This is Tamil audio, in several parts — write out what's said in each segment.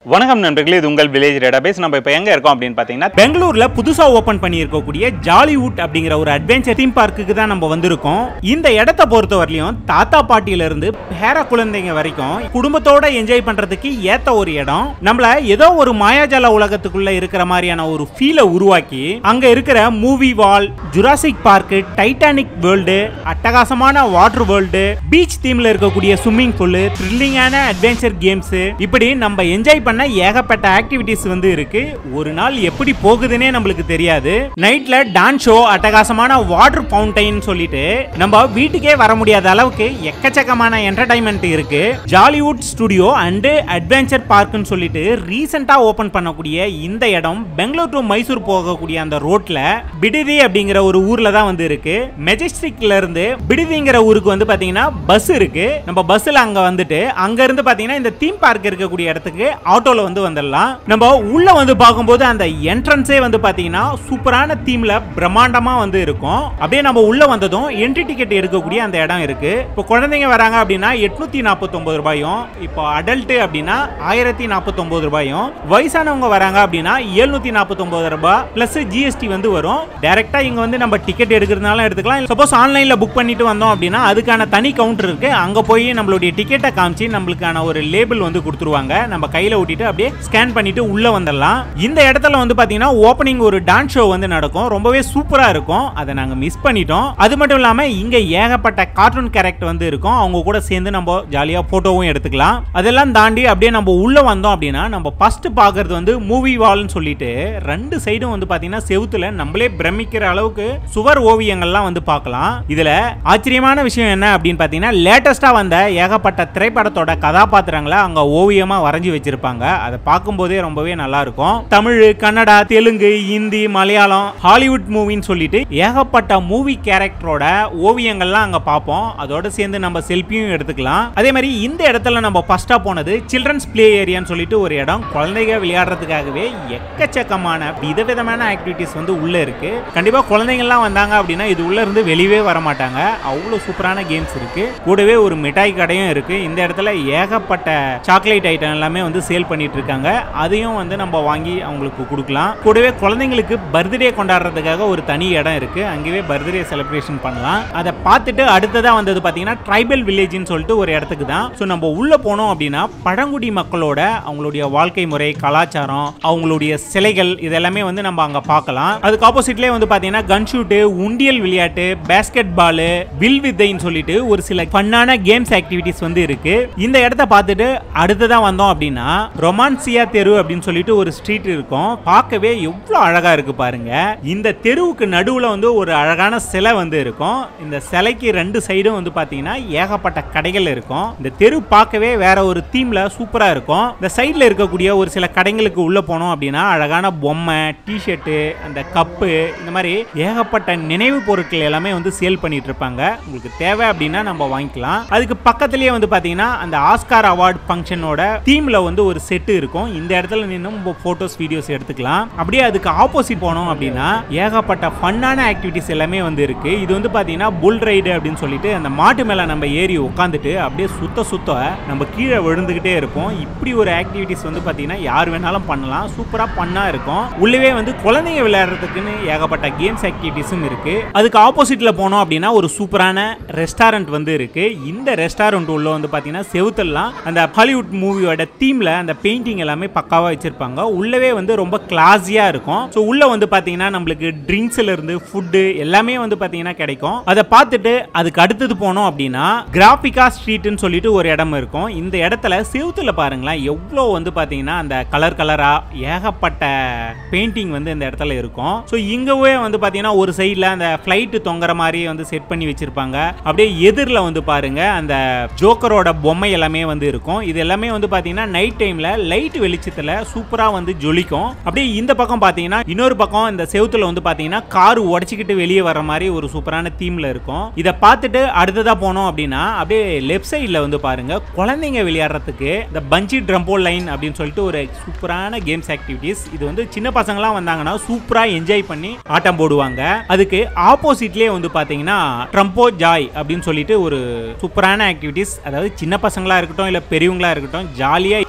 வணக்கம் நண்பர்களே இது உங்கள் வில்லேஜ் டேட்டாபேஸ் நம்ம இப்போ எங்க இருக்கோம் அப்படின்னு பார்த்தீங்கன்னா பெங்களூர்ல புதுசா ஓபன் பண்ணியிருக்கக்கூடிய ஜாலிவுட் அப்படிங்கிற ஒரு அட்வென்ச்சர் தீம் பார்க்குக்கு தான் நம்ம வந்திருக்கோம் இந்த இடத்த பொறுத்த வரலையும் தாத்தா பாட்டியில இருந்து பேர குழந்தைங்க வரைக்கும் குடும்பத்தோட என்ஜாய் பண்றதுக்கு ஏத்த ஒரு இடம் நம்மள ஏதோ ஒரு மாயாஜால உலகத்துக்குள்ள இருக்கிற மாதிரியான ஒரு ஃபீலை உருவாக்கி அங்க இருக்கிற movie wall Jurassic Park Titanic world அட்டகாசமான வாட்டர் வேர்ல்டு பீச் தீம்ல இருக்கக்கூடிய ஸ்விம்மிங் பூல் த்ரில்லிங்கான அட்வென்ச்சர் கேம்ஸ் இப்படி நம்ம என்ஜாய் பண்ண ஏகப்பட்ட ஆக்டிவிட்டிஸ் வந்து இருக்கு ஒரு நாள் எப்படி போகுதுன்னே நம்மளுக்கு தெரியாது நைட்ல டான்ஸ் ஷோ அட்டகாசமான வாட்டர் ஃபவுண்டைன் சொல்லிட்டு நம்ம வீட்டுக்கே வர முடியாத அளவுக்கு எக்கச்சக்கமான என்டர்டைன்மெண்ட் இருக்கு ஜாலிவுட் ஸ்டுடியோ அண்ட் அட்வென்ச்சர் பார்க்னு சொல்லிட்டு ரீசெண்டா ஓபன் பண்ணக்கூடிய இந்த இடம் பெங்களூர் டு மைசூர் போகக்கூடிய அந்த ரோட்ல பிடிதி அப்படிங்கிற ஒரு ஊர்ல தான் வந்து இருக்கு மெஜஸ்டிக்ல இருந்து பிடிதிங்கிற ஊருக்கு வந்து பாத்தீங்கன்னா பஸ் இருக்கு நம்ம பஸ்ல அங்க வந்துட்டு அங்க இருந்து பாத்தீங்கன்னா இந்த தீம் பார்க் இருக்கக்கூடிய இடத்துக்கு ஆட்டோல வந்து வந்துடலாம் நம்ம உள்ள வந்து பார்க்கும்போது அந்த என்ட்ரன்ஸே வந்து பாத்தீங்கன்னா சூப்பரான தீம்ல பிரம்மாண்டமா வந்து இருக்கும் அப்படியே நம்ம உள்ள வந்ததும் என்ட்ரி டிக்கெட் எடுக்கக்கூடிய அந்த இடம் இருக்கு இப்போ குழந்தைங்க வராங்க அப்படின்னா எட்நூத்தி நாற்பத்தொன்பது ரூபாயும் இப்போ அடல்ட் அப்படின்னா ஆயிரத்தி நாற்பத்தொன்பது ரூபாயும் வயசானவங்க வராங்க அப்படின்னா எழுநூத்தி நாற்பத்தொன்பது ரூபாய் பிளஸ் ஜிஎஸ்டி வந்து வரும் டைரக்டா இங்க வந்து நம்ம டிக்கெட் எடுக்கிறதுனால எடுத்துக்கலாம் சப்போஸ் ஆன்லைன்ல புக் பண்ணிட்டு வந்தோம் அப்படின்னா அதுக்கான தனி கவுண்டர் இருக்கு அங்க போய் நம்மளுடைய டிக்கெட்டை காமிச்சு நம்மளுக்கான ஒரு லேபிள் வந்து கொடுத்துருவாங்க நம்ம கையில ஊட்டிட்டு அப்படியே ஸ்கேன் பண்ணிட்டு உள்ள வந்துடலாம் இந்த இடத்துல வந்து பாத்தீங்கன்னா ஓப்பனிங் ஒரு டான்ஸ் ஷோ வந்து நடக்கும் ரொம்பவே சூப்பரா இருக்கும் அதை நாங்க மிஸ் பண்ணிட்டோம் அது மட்டும் இல்லாம இங்க ஏகப்பட்ட கார்ட்டூன் கேரக்டர் வந்து இருக்கும் அவங்க கூட சேர்ந்து நம்ம ஜாலியா போட்டோவும் எடுத்துக்கலாம் அதெல்லாம் தாண்டி அப்படியே நம்ம உள்ள வந்தோம் அப்படின்னா நம்ம ஃபர்ஸ்ட் பாக்குறது வந்து மூவி வால்னு சொல்லிட்டு ரெண்டு சைடும் வந்து பாத்தீங்கன்னா செவுத்துல நம்மளே பிரமிக்கிற அளவுக்கு சுவர் ஓவியங்கள்லாம் வந்து பார்க்கலாம் இதுல ஆச்சரியமான விஷயம் என்ன அப்படின்னு பாத்தீங்கன்னா லேட்டஸ்டா வந்த ஏகப்பட்ட திரைப்படத்தோட கதாபாத்திரங்களை அங்க ஓவியமா வரைஞ்சி வச்சிருப்பாங்க அதை பார்க்கும்போதே ரொம்பவே நல்லா இருக்கும் தமிழ் கன்னடா தெலுங்கு ஹிந்தி மலையாளம் ஹாலிவுட் மூவின்னு சொல்லிட்டு ஏகப்பட்ட மூவி கேரக்டரோட ஓவியங்கள்லாம் அங்க பார்ப்போம் அதோட சேர்ந்து நம்ம செல்ஃபியும் எடுத்துக்கலாம் அதே மாதிரி இந்த இடத்துல நம்ம ஃபர்ஸ்டா போனது சில்ட்ரன்ஸ் பிளே ஏரியான்னு சொல்லிட்டு ஒரு இடம் குழந்தைங்க விளையாடுறதுக்காகவே எக்கச்சக்கமான விதவிதமான ஆக்டிவிட்டிஸ் வந்து உள்ள இருக்கு கண்டிப்பா குழந்தைங்கள்லாம் வந்தாங்க அப்படின்னா இது உள்ள இருந்து வெளியவே வர மாட்டாங்க அவ்வளோ சூப்பரான கேம்ஸ் இருக்கு கூடவே ஒரு மிட்டாய் கடையும் இருக்கு இந்த இடத்துல ஏகப்பட்ட சாக்லேட் ஐட்டம் எல்லாமே வந்து சேல் பண்ணிட்டு இருக்காங்க அதையும் வந்து நம்ம வாங்கி அவங்களுக்கு கொடுக்கலாம் கூடவே குழந்தைங்களுக்கு பர்த்டே கொண்டாடுறதுக்காக ஒரு தனி இடம் இருக்கு அங்கேயே பர்த்டே செலிப்ரேஷன் பண்ணலாம் அதை பார்த்துட்டு அடுத்ததா வந்தது பார்த்தீங்கன்னா ட்ரைபல் வில்லேஜ்னு சொல்லிட்டு ஒரு இடத்துக்கு தான் ஸோ நம்ம உள்ள போனோம் அப்படின்னா பழங்குடி மக்களோட அவங்களுடைய வாழ்க்கை முறை கலாச்சாரம் அவங்களுடைய சிலைகள் இதெல்லாமே வந்து நம்ம அங்க பார்க்கலாம் அதுக்கு ஆப்போசிட்லேயே வந்து பார்த்தீங்கன்னா கன் ஷூட்டு உண்டியல் விளையாட்டு பேஸ்கெட் பாலு வில் வித்தைன்னு சொல்லிட்டு ஒரு சில ஃபன்னான கேம்ஸ் ஆக்டிவிட்டிஸ் வந்து இருக்கு இந்த இடத்த பார்த்துட்டு அடுத்ததா வந்தோம் அப்படின்னா ரொமான்சியா தெரு அப்படின்னு சொல்லிட்டு ஒரு ஸ்ட்ரீட் இருக்கும் பார்க்கவே எவ்வளவு அழகா இருக்கு பாருங்க இந்த தெருவுக்கு நடுவுல வந்து ஒரு அழகான சிலை வந்து இருக்கும் இந்த சிலைக்கு ரெண்டு சைடும் வந்து பாத்தீங்கன்னா ஏகப்பட்ட கடைகள் இருக்கும் இந்த தெரு பார்க்கவே வேற ஒரு தீம்ல சூப்பரா இருக்கும் இந்த சைடுல இருக்கக்கூடிய ஒரு சில கடைகளுக்கு உள்ள போனோம் அப்படின்னா அழகான பொம்மை டிஷர்ட்டு அந்த கப்பு இந்த மாதிரி ஏகப்பட்ட நினைவு பொருட்கள் எல்லாமே வந்து சேல் பண்ணிட்டு இருப்பாங்க உங்களுக்கு தேவை அப்படின்னா நம்ம வாங்கிக்கலாம் அதுக்கு பக்கத்துலயே வந்து பாத்தீங்கன்னா அந்த ஆஸ்கார் அவார்ட் ஃபங்க்ஷனோட தீம்ல வந்து ஒரு செட்டு இருக்கும் இந்த இடத்துல நின்று நம்ம போட்டோஸ் வீடியோஸ் எடுத்துக்கலாம் அப்படியே அதுக்கு ஆப்போசிட் போனோம் அப்படின்னா ஏகப்பட்ட ஃபன்னான ஆக்டிவிட்டிஸ் எல்லாமே வந்து இருக்கு இது வந்து பாத்தீங்கன்னா புல் ரைடு அப்படின்னு சொல்லிட்டு அந்த மாட்டு மேல நம்ம ஏறி உட்காந்துட்டு அப்படியே சுத்த சுத்த நம்ம கீழே விழுந்துகிட்டே இருப்போம் இப்படி ஒரு ஆக்டிவிட்டிஸ் வந்து பாத்தீங்கன்னா யார் வேணாலும் பண்ணலாம் சூப்பரா பண்ணா இருக்கும் உள்ளவே வந்து குழந்தைங்க விளையாடுறதுக்குன்னு ஏகப்பட்ட கேம்ஸ் ஆக்டிவிட்டிஸும் இருக்கு அதுக்கு ஆப்போசிட்ல போனோம் அப்படின்னா ஒரு சூப்பரான ரெஸ்டாரண்ட் வந்து இருக்கு இந்த ரெஸ்டாரண்ட் உள்ள வந்து பாத்தீங்கன்னா செவுத்தெல்லாம் அந்த ஹாலிவுட் மூவியோட தீம்ல அந்த பெயிண்டிங் எல்லாமே பக்காவா வச்சிருப்பாங்க உள்ளவே வந்து ரொம்ப கிளாஸியா இருக்கும் ஸோ உள்ள வந்து பாத்தீங்கன்னா நம்மளுக்கு ட்ரிங்க்ஸ்ல இருந்து ஃபுட்டு எல்லாமே வந்து பாத்தீங்கன்னா கிடைக்கும் அதை பார்த்துட்டு அதுக்கு அடுத்தது போனோம் அப்படின்னா கிராபிகா ஸ்ட்ரீட்னு சொல்லிட்டு ஒரு இடம் இருக்கும் இந்த இடத்துல செவுத்துல பாருங்களேன் எவ்வளோ வந்து பாத்தீங்கன்னா அந்த கலர் கலரா ஏகப்பட்ட பெயிண்டிங் வந்து இந்த இடத்துல இருக்கும் ஸோ இங்கவே வந்து பாத்தீங்கன்னா ஒரு சைடில் அந்த ஃப்ளைட்டு தொங்குற மாதிரி வந்து செட் பண்ணி வச்சிருப்பாங்க அப்படியே எதிரில் வந்து பாருங்க அந்த ஜோக்கரோட பொம்மை எல்லாமே வந்து இருக்கும் இது எல்லாமே வந்து பாத்தீங்கன்னா நைட் டைம்ல லைட் வெளிச்சத்துல சூப்பரா வந்து ஜொலிக்கும் அப்படியே இந்த பக்கம் பாத்தீங்கன்னா இன்னொரு பக்கம் இந்த செவுத்துல வந்து பாத்தீங்கன்னா கார் உடச்சிக்கிட்டு வெளியே வர மாதிரி ஒரு சூப்பரான தீம்ல இருக்கும் இதை பார்த்துட்டு அடுத்ததா போனோம் அப்படின்னா அப்படியே லெஃப்ட் சைடில் வந்து பாருங்க குழந்தைங்க விளையாடுறதுக்கு இந்த பஞ்சி ட்ரம்போ லைன் அப்படின்னு சொல்லிட்டு ஒரு சூப்பரான கேம்ஸ் ஆக்டிவிட்டிஸ் இது வந்து சின்ன பசங்களாம் வந்தாங்கன்னா சூப்பரா என்ஜாய் பண்ணி ஆட்டம் போடுவாங்க அதுக்கு ஆப்போசிட்லயே வந்து பாத்தீங்கன்னா ட்ரம்போ ஜாய் அப்படின்னு சொல்லிட்டு ஒரு சூப்பரான ஆக்டிவிட்டிஸ் அதாவது சின்ன பசங்களா இருக்கட்டும் இல்ல பெரியவங்களா இருக்கட்டும் ஜாலியா எகிரி எகிரி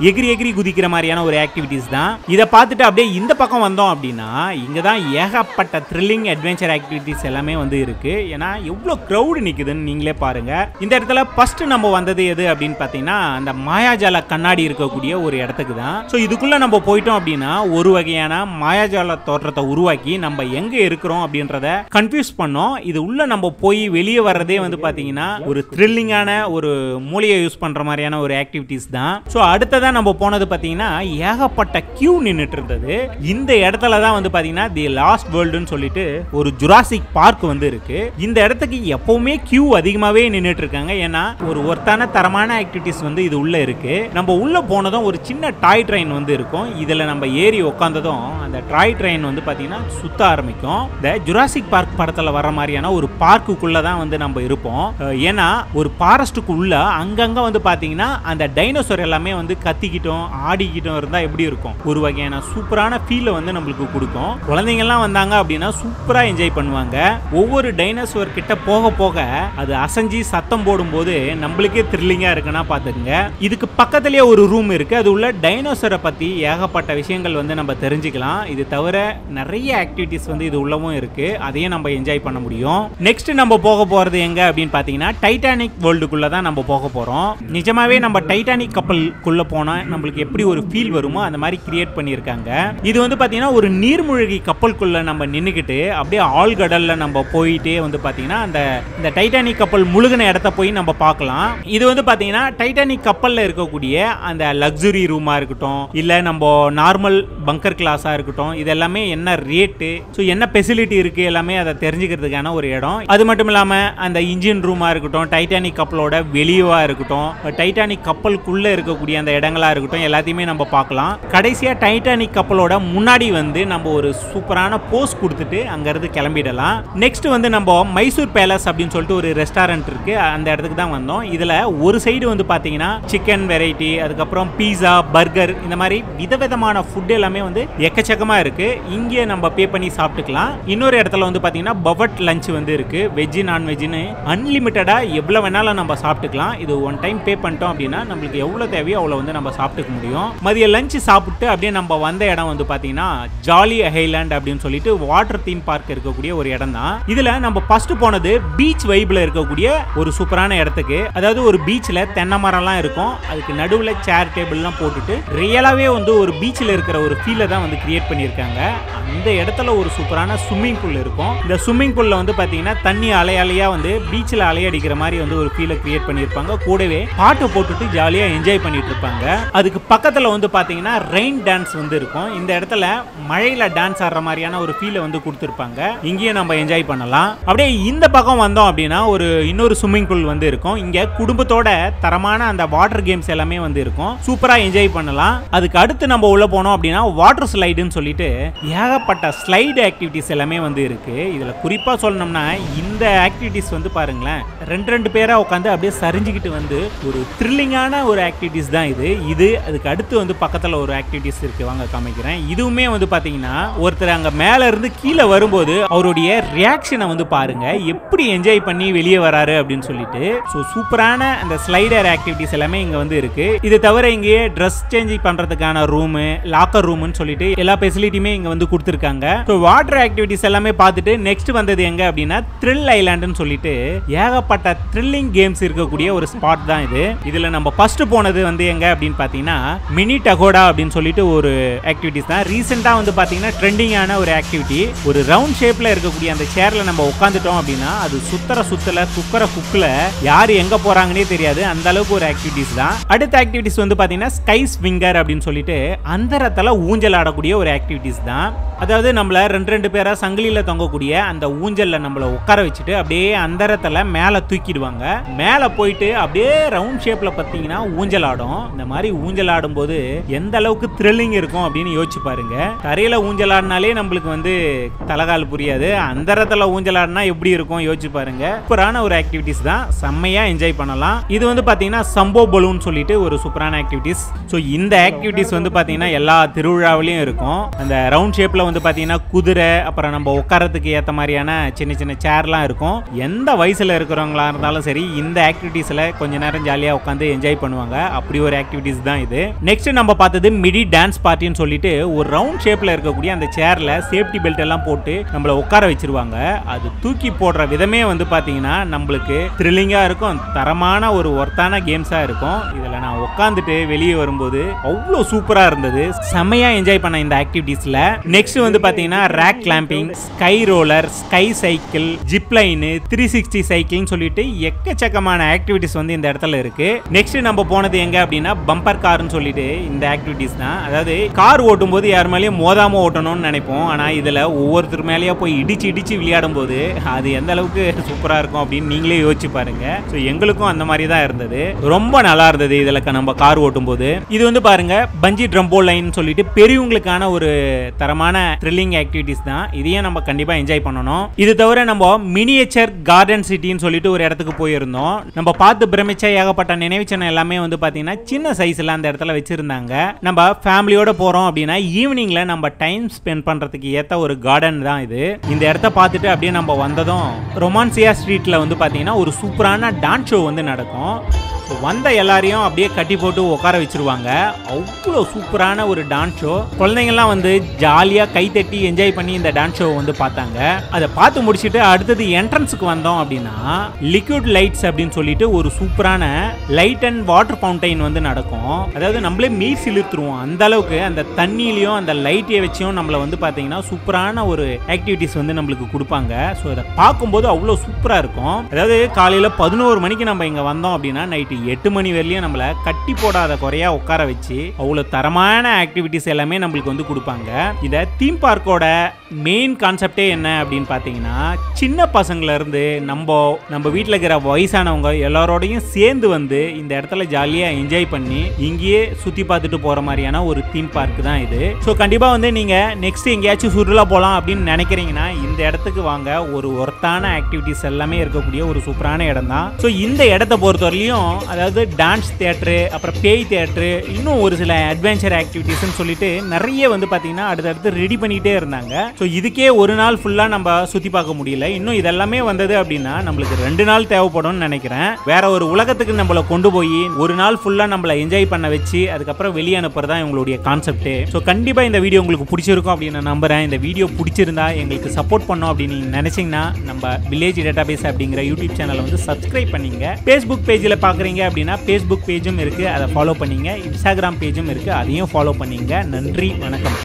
எகிரி குதிக்கிற மாதிரியான ஒரு ஆக்டிவிட்டிஸ் தான் இதை பார்த்துட்டு அப்படியே இந்த பக்கம் வந்தோம் அப்படின்னா இங்க தான் ஏகப்பட்ட த்ரில்லிங் அட்வென்ச்சர் ஆக்டிவிட்டிஸ் எல்லாமே வந்து இருக்கு ஏன்னா எவ்வளோ க்ரௌடு நிக்குதுன்னு நீங்களே பாருங்க இந்த இடத்துல ஃபர்ஸ்ட் நம்ம வந்தது எது அப்படின்னு பார்த்தீங்கன்னா அந்த மாயாஜால கண்ணாடி இருக்கக்கூடிய ஒரு இடத்துக்கு தான் ஸோ இதுக்குள்ள நம்ம போயிட்டோம் அப்படின்னா ஒரு வகையான மாயாஜால தோற்றத்தை உருவாக்கி நம்ம எங்க இருக்கிறோம் அப்படின்றத கன்ஃபியூஸ் பண்ணோம் இது உள்ள நம்ம போய் வெளியே வர்றதே வந்து பாத்தீங்கன்னா ஒரு த்ரில்லிங்கான ஒரு மூளையை யூஸ் பண்ற மாதிரியான ஒரு ஆக்டிவிட்டிஸ் தான் ஸோ அடுத்ததா நம்ம போனது பாத்தீங்கன்னா ஏகப்பட்ட கியூ நின்றுட்டு இருந்தது இந்த இடத்துல தான் வந்து பாத்தீங்கன்னா தி லாஸ்ட் வேர்ல்டுன்னு சொல்லிட்டு ஒரு ஜுராசிக் பார்க் வந்து இருக்கு இந்த இடத்துக்கு எப்பவுமே கியூ அதிகமாவே நின்றுட்டு இருக்காங்க ஏன்னா ஒரு ஒருத்தான தரமான ஆக்டிவிட்டிஸ் வந்து இது உள்ள இருக்கு நம்ம உள்ள போனதும் ஒரு சின்ன டாய் ட்ரெயின் வந்து இருக்கும் இதுல நம்ம ஏறி உட்காந்ததும் அந்த டாய் ட்ரெயின் வந்து பாத்தீங்கன்னா சுத்த ஆரம்பிக்கும் இந்த ஜுராசிக் பார்க் படத்துல வர மாதிரியான ஒரு பார்க்குக்குள்ள தான் வந்து நம்ம இருப்போம் அஹ் ஏன்னா ஒரு ஃபாரஸ்ட்டுக்குள்ள அங்கங்க வந்து பாத்தீங்கன்னா அந்த டைனோசர் எல்லாமே வந்து கத்திக்கிட்டும் ஆடிக்கிட்டும் இருந்தா எப்படி இருக்கும் ஒரு வகையான சூப்பரான ஃபீலை வந்து நம்மளுக்கு கொடுக்கும் குழந்தைங்க எல்லாம் வந்தாங்க அப்படின்னா சூப்பரா என்ஜாய் பண்ணுவாங்க ஒவ்வொரு டைனோசர் கிட்ட போக போக அது அசைஞ்சு சத்தம் போடும்போது நம்மளுக்கே த்ரில்லிங்கா இருக்குன்னா பாத்துக்கங்க இதுக்கு பக்கத்துலயே ஒரு ரூம் இருக்கு அது உள்ள டைனோசரை பத்தி ஏகப்பட்ட விஷயங்கள் வந்து நம்ம தெரிஞ்சுக்கலாம் இது தவிர நிறைய ஆக்டிவிட்டிஸ் வந்து இது உள்ளவும் இருக்கு அதையும் நம்ம என்ஜாய் பண்ண முடியும் நெக்ஸ்ட் நம்ம போக போறது எங்க அப்படின்னு பாத்தீங்கன்னா டைட்டானிக் வேர்ல்டுக்குள்ள தான் நம்ம போக போறோம் நிஜமாவே நம்ம டைட்டானிக் கப்பலுக்குள்ள போனா நம்மளுக்கு எப்படி ஒரு ஃபீல் வருமோ அந்த மாதிரி கிரியேட் பண்ணியிருக்காங்க இது வந்து பாத்தீங்கன்னா ஒரு நீர்மூழ்கி கப்பலுக்குள்ள நம்ம நின்னுக்கிட்டு அப்படியே ஆழ்கடல்ல நம்ம போயிட்டே வந்து பாத்தீங்கன்னா அந்த இந்த டைட்டானிக் கப்பல் முழுகின இடத்த போய் நம்ம பார்க்கலாம் இது வந்து பாத்தீங்கன்னா டைட்டானிக் கப்பல்ல இருக்கக்கூடிய அந்த லக்ஸுரி ரூமா இருக்கட்டும் இல்ல நம்ம நார்மல் பங்கர் கிளாஸா இருக்கட்டும் இது எல்லாமே என்ன ரேட்டு ஸோ என்ன ஃபெசிலிட்டி இருக்கு எல்லாமே அதை தெரிஞ்சுக்கிறதுக்கான ஒரு இடம் அது மட்டும் இல்லாம அந்த இன்ஜின் ரூமா இருக்கட்டும் டைட்டானிக் கப்பலோட வெளியவா இருக்கட்டும் டைட்டானிக் கப்பலுக்குள்ள இருக்கக்கூடிய அந்த இடங்களா இருக்கட்டும் எல்லாத்தையுமே நம்ம பார்க்கலாம் கடைசியா டைட்டானிக் கப்பலோட முன்னாடி வந்து நம்ம ஒரு சூப்பரான போஸ் கொடுத்துட்டு அங்க இருந்து கிளம்பிடலாம் நெக்ஸ்ட் வந்து நம்ம மைசூர் பேலஸ் அப்படின்னு சொல்லிட்டு ஒரு ரெஸ்டாரண்ட் இருக்கு அந்த இடத்துக்கு தான் வந்தோம் இதுல ஒரு சைடு வந்து பாத்தீங்கன்னா சிக்கன் வெரைட்டி அதுக்கப்புறம் பீஸா பர்கர் இந்த மாதிரி விதவிதமான ஃபுட் எல்லாமே வந்து எக்கச்சக்கமா இருக்கு இங்கே நம்ம பே பண்ணி சாப்பிட்டுக்கலாம் இன்னொரு இடத்துல வந்து பாத்தீங்கன்னா பவட் லஞ்ச் வந்து இருக்கு வெஜ் நான்வெஜ்னு அன்லிமிட்டடா எவ்வளவு வேணாலும் நம்ம சாப்பிட்டுக்கலாம் இது ஒன் டைம் பே பண்ணிட்டோம் அப்படின்னா நம்மளுக்கு எவ்வளவு தேவையோ அவ்வளவு வந்து நம்ம சாப்பிட்டுக்க முடியும் மதிய லஞ்ச் சாப்பிட்டு அப்படியே நம்ம வந்த இடம் வந்து பாத்தீங்கன்னா ஜாலி ஹைலாண்ட் அப்படின்னு சொல்லிட்டு வாட்டர் தீம் பார்க் இருக்கக்கூடிய ஒரு இடம் தான் இதுல நம்ம ஃபர்ஸ்ட் போனது பீச் வைப்ல இருக்கக்கூடிய ஒரு சூப்பரான இடத்துக்கு அதாவது ஒரு பீச்ல தென்னை மரம்லாம் இருக்கும் அதுக்கு நடுவுல சேர் டேபிள்லாம் போட்டுட்டு ரியலாவே வந்து ஒரு பீச்சில் இருக்கிற ஒரு ஃபீலை தான் வந்து கிரியேட் பண்ணியிருக்காங்க அந்த இடத்துல ஒரு சூப்பரான ஸ்விம்மிங் பூல் இருக்கும் இந்த ஸ்விம்மிங் பூல்ல வந்து பாத்தீங்கன்னா தண்ணி அலை அலையா வந்து பீச்சில் அலையடிக்கிற மாதிரி வந்து ஒரு ஃபீலை கிரியேட் பண்ணியிருப்பாங்க கூடவே பாட்டை போட்டுட்டு ஜாலியா என்ஜாய் பண்ணிட்டு இருப்பாங்க அதுக்கு பக்கத்துல வந்து பாத்தீங்கன்னா ரெயின் டான்ஸ் வந்து இருக்கும் இந்த இடத்துல மழையில டான்ஸ் ஆடுற மாதிரியான ஒரு ஃபீலை வந்து கொடுத்துருப்பாங்க இங்கேயும் நம்ம என்ஜாய் பண்ணலாம் அப்படியே இந்த பக்கம் வந்தோம் அப்படின்னா ஒரு இன்னொரு ஸ்விம்மிங் பூல் வந்து இருக்கும் இங்க குடும்பத்தோட தரமான அந்த வாட்டர் கேம்ஸ் எல்லாமே வந்து இருக்கும் சூப்பரா என்ஜாய் பண்ணலாம் அதுக்கு அடுத்து நம்ம உள்ள போனோம் அப்படின்னா வாட்டர் ஸ்லைடுன்னு சொல்லிட்டு ஏகப்பட்ட ஸ்லைடு ஆக்டிவிட்டிஸ் எல்லாமே வந்து இருக்கு இதுல குறிப்பா சொல்லணும்னா இந்த ஆக்டிவிட்டிஸ் வந்து பாருங்களேன் ரெண்டு ரெண்டு பேரா உட்காந்து அப்படியே சரிஞ்சுக்கிட்டு வந்து ஒரு த்ரில்லிங்கான ஒரு ஆக்டிவிட்டிஸ் தான் இது இது அதுக்கு அடுத்து வந்து பக்கத்துல ஒரு ஆக்டிவிட்டிஸ் இருக்கு வாங்க காமிக்கிறேன் இதுவுமே வந்து பாத்தீங்கன்னா ஒருத்தர் அங்க மேல இருந்து கீழே வரும்போது அவருடைய ரியாக்ஷனை வந்து பாருங்க எப்படி என்ஜாய் பண்ணி வெளியே வராரு அப்படின்னு சொல்லிட்டு ஸோ சூப்பரான அந்த ஸ்லைடர் ஆக்டிவிட்டிஸ் எல்லாமே இங்க வந்து இருக்கு இது தவிர இங்கேயே ட்ரெஸ் சேஞ்ச் பண்றதுக்கான ரூமு லாக்கர் ரூம்னு சொல்லிட்டு எல்லா ஃபெசிலிட்டியுமே இங்க வந்து கொடுத்துருக்காங்க ஸோ வாட்டர் ஆக்டிவிட்டிஸ் எல்லாமே பார்த்துட்டு நெக்ஸ்ட் வந்தது எங்க அப்படின்னா த்ரில் ஐலாண்டுன்னு சொல்லிட்டு ஏகப்பட்ட த்ரில்லிங் கேம்ஸ் இருக்கக்கூடிய ஒரு ஸ்பாட் தான் இது இதுல நம்ம ஃபர்ஸ்ட் போனது வந்து எங்க அப்படின்னு பாத்தீங்கன்னா மினி டகோடா அப்படின்னு சொல்லிட்டு ஒரு ஆக்டிவிட்டிஸ் தான் ரீசெண்டா வந்து பாத்தீங்கன்னா ட்ரெண்டிங்கான ஒரு ஆக்டிவிட்டி ஒரு ரவுண்ட் ஷேப்ல இருக்கக்கூடிய அந்த சேர்ல நம்ம உட்காந்துட்டோம் அப்படின்னா அது சுத்தர சுத்தல குக்கர குக்குல யார் எங்க போறாங்கன்னே தெரியாது அந்த அளவுக்கு ஒரு ஆக்டிவிட்டிஸ் தான் அடுத்த ஆக்டிவிட்டிஸ் வந்து பாத்தீங்கன்னா ஸ்கை ஸ்விங்கர் அப்படின்னு சொல்லிட்டு அந்தரத்துல ஊஞ்சல் ஆடக்கூடிய ஒரு ஆக்டிவிட்டிஸ் தான் அதாவது நம்மள ரெண்டு ரெண்டு பேரா சங்கிலியில தொங்கக்கூடிய அந்த ஊஞ்சல்ல நம்மள உட்கார வச்சுட்டு அப்படியே அந்தரத்துல மேல தூக்கிடுவாங்க மேல போயிட்டு அப்படியே ரவுண்ட் ஷேப்ல பாத்தீங்கன்னா ஊஞ்சல் ஆடும் இந்த மாதிரி ஊஞ்சல் ஆடும்போது எந்த அளவுக்கு த்ரில்லிங் இருக்கும் அப்படின்னு யோசிச்சு பாருங்க தரையில ஊஞ்சல் ஆடினாலே நம்மளுக்கு வந்து தலகால் புரியாது அந்தரத்துல ஊஞ்சல் ஆடினா எப்படி இருக்கும் யோசிச்சு பாருங்க சூப்பரான ஒரு ஆக்டிவிட்டிஸ் தான் செம்மையா என்ஜாய் பண்ணலாம் இது வந்து பாத்தீங்கன்னா சம்போ பலூன் சொல்லிட்டு ஒரு சூப்பரான ஆக்டிவிட்டிஸ் ஸோ இந்த ஆக்டிவிட்டிஸ் வந்து பாத்தீங்கன்னா எல்லா திருவிழாவிலையும் இருக்கும் அந்த ரவுண்ட் ஷேப்ல வந்து பாத்தீங்கன்னா குதிரை அப்புறம் நம்ம உட்காரத்துக்கு ஏத்த மாதிரியான சின்ன சின்ன சேர்லாம் இருக்கும் எந்த வயசுல இருக்கிறவங்களா இருக்கிறவங்களா இருந்தாலும் சரி இந்த ஆக்டிவிட்டீஸில் கொஞ்ச நேரம் ஜாலியாக உட்காந்து என்ஜாய் பண்ணுவாங்க அப்படி ஒரு ஆக்டிவிட்டீஸ் தான் இது நெக்ஸ்ட் நம்ம பார்த்தது மிடி டான்ஸ் பார்ட்டின்னு சொல்லிட்டு ஒரு ரவுண்ட் ஷேப்பில் இருக்கக்கூடிய அந்த சேரில் சேஃப்டி பெல்ட் எல்லாம் போட்டு நம்மளை உட்கார வச்சிருவாங்க அது தூக்கி போடுற விதமே வந்து பார்த்தீங்கன்னா நம்மளுக்கு த்ரில்லிங்காக இருக்கும் தரமான ஒரு ஒர்த்தான கேம்ஸாக இருக்கும் இதில் நான் உட்காந்துட்டு வெளியே வரும்போது அவ்வளோ சூப்பராக இருந்தது செம்மையாக என்ஜாய் பண்ண இந்த ஆக்டிவிட்டீஸில் நெக்ஸ்ட் வந்து பார்த்தீங்கன்னா rock climbing sky roller sky cycle zip line three sixty சைக்கிள்னு சொல்லிட்டு எக்கச்சக்கமான ஆக்டிவிட்டீஸ் வந்து இந்த இடத்துல இருக்கு நெக்ஸ்ட் நம்ம போனது எங்க அப்படின்னா பம்பர் கார்னு சொல்லிட்டு இந்த ஆக்டிவிட்டீஸ் தான் அதாவது கார் ஓட்டும் போது யார் மேலேயும் மோதாம ஓட்டணும்னு நினைப்போம் ஆனா இதுல ஒவ்வொருத்தர் மேலேயே போய் இடிச்சு இடிச்சு விளையாடும் போது அது எந்த அளவுக்கு சூப்பரா இருக்கும் அப்படின்னு நீங்களே யோசிச்சு பாருங்க ஸோ எங்களுக்கும் அந்த மாதிரி தான் இருந்தது ரொம்ப நல்லா இருந்தது இதுல க- நம்ம கார் ஓட்டும் போது இது வந்து பாருங்க பஞ்சி ட்ரம்போ லைன் சொல்லிட்டு பெரியவங்களுக்கான ஒரு தரமான த்ரில்லிங் ஆக்டிவிட்டீஸ் தான் இதையும் நம்ம கண்டிப்பா என்ஜாய் பண்ணணும் இது தவிர நம்ம மினியேச்சர் கார்டன் சிட்டின்னு சொல்லிட்டு ஒரு இடத்துக்கு போயிருந்தோம் நம்ம பார்த்து பிரமிச்ச ஏகப்பட்ட நினைவு சின்னம் எல்லாமே வந்து பாத்தீங்கன்னா சின்ன சைஸ்ல அந்த இடத்துல வச்சிருந்தாங்க நம்ம ஃபேமிலியோட போறோம் அப்படின்னா ஈவினிங்ல நம்ம டைம் ஸ்பெண்ட் பண்றதுக்கு ஏத்த ஒரு கார்டன் தான் இது இந்த இடத்த பார்த்துட்டு அப்படியே நம்ம வந்ததும் ரொமான்சியா ஸ்ட்ரீட்ல வந்து பாத்தீங்கன்னா ஒரு சூப்பரான டான்ஸ் ஷோ வந்து நடக்கும் So, வந்த எல்லாரையும் அப்படியே கட்டி போட்டு உட்கார வச்சிருவாங்க அவ்வளோ சூப்பரான ஒரு டான்ஸ் ஷோ குழந்தைங்கள்லாம் வந்து ஜாலியாக கை தட்டி என்ஜாய் பண்ணி இந்த டான்ஸ் ஷோ வந்து பார்த்தாங்க அதை பார்த்து முடிச்சுட்டு அடுத்தது என்ட்ரன்ஸுக்கு வந்தோம் அப்படின்னா லிக்விட் லைட்ஸ் அப்படின்னு சொல்லிட்டு ஒரு சூப்பரான லைட் அண்ட் வாட்டர் ஃபவுண்டைன் வந்து நடக்கும் அதாவது நம்மளே மீர் சிலிர்த்துருவோம் அந்த அளவுக்கு அந்த தண்ணியிலையும் அந்த லைட்டை வச்சும் நம்மளை வந்து பார்த்தீங்கன்னா சூப்பரான ஒரு ஆக்டிவிட்டிஸ் வந்து நம்மளுக்கு கொடுப்பாங்க ஸோ அதை பார்க்கும்போது அவ்வளோ சூப்பராக இருக்கும் அதாவது காலையில் பதினோரு மணிக்கு நம்ம இங்கே வந்தோம் அப்படின்னா நைட்டு எட்டு மணி வரையிலும் நம்மளை கட்டி போடாத குறையா உட்கார வச்சு அவ்வளோ தரமான ஆக்டிவிட்டிஸ் எல்லாமே நம்மளுக்கு வந்து கொடுப்பாங்க இதை தீம் பார்க்கோட மெயின் கான்செப்டே என்ன அப்படின்னு பார்த்தீங்கன்னா சின்ன பசங்கள்ல இருந்து நம்ம நம்ம வீட்டில் இருக்கிற வயசானவங்க எல்லாரோடையும் சேர்ந்து வந்து இந்த இடத்துல ஜாலியாக என்ஜாய் பண்ணி இங்கேயே சுற்றி பார்த்துட்டு போகிற மாதிரியான ஒரு தீம் பார்க் தான் இது ஸோ கண்டிப்பாக வந்து நீங்கள் நெக்ஸ்ட் எங்கேயாச்சும் சுற்றுலா போகலாம் அப்படின்னு நினைக்கிறீங்கன்னா இந்த இடத்துக்கு வாங்க ஒரு ஒர்த்தான ஆக்டிவிட்டிஸ் எல்லாமே இருக்கக்கூடிய ஒரு சூப்பரான இடம் தான் ஸோ இந்த இடத்த பொறுத்தவரையிலையும் அதாவது டான்ஸ் தியேட்டரு அப்புறம் பேய் தியேட்டரு இன்னும் ஒரு சில அட்வென்ச்சர் ஆக்டிவிட்டீஸ்னு சொல்லிட்டு நிறைய வந்து பார்த்தீங்கன்னா அடுத்தடுத்து ரெடி பண்ணிக்கிட்டே இருந்தாங்க ஸோ இதுக்கே ஒரு நாள் ஃபுல்லாக நம்ம சுற்றி பார்க்க முடியல இன்னும் இதெல்லாமே வந்தது அப்படின்னா நம்மளுக்கு ரெண்டு நாள் தேவைப்படும்னு நினைக்கிறேன் வேற ஒரு உலகத்துக்கு நம்மளை கொண்டு போய் ஒரு நாள் ஃபுல்லாக நம்மளை என்ஜாய் பண்ண வச்சு அதுக்கப்புறம் வெளியே அனுப்புறது தான் இவங்களுடைய கான்செப்ட் ஸோ கண்டிப்பாக இந்த வீடியோ உங்களுக்கு பிடிச்சிருக்கும் அப்படின்னு நான் நம்புறேன் இந்த வீடியோ பிடிச்சிருந்தா எங்களுக்கு சப்போர்ட் பண்ணோம் அப்படின்னு நீங்க நினைச்சீங்கன்னா நம்ம வில்லேஜ் டேட்டாபேஸ் அப்படிங்கிற யூடியூப் சேனலை வந்து சப்ஸ்கிரைப் பண்ணீங்க ஃபேஸ்புக் பேஜில் பார்க்குறீங்க அப்படின்னா ஃபேஸ்புக் பேஜும் இருக்கு அதை ஃபாலோ பண்ணீங்க இன்ஸ்டாகிராம் பேஜும் இருக்கு அதையும் ஃபாலோ பண்ணீங்க நன்றி வணக்கம்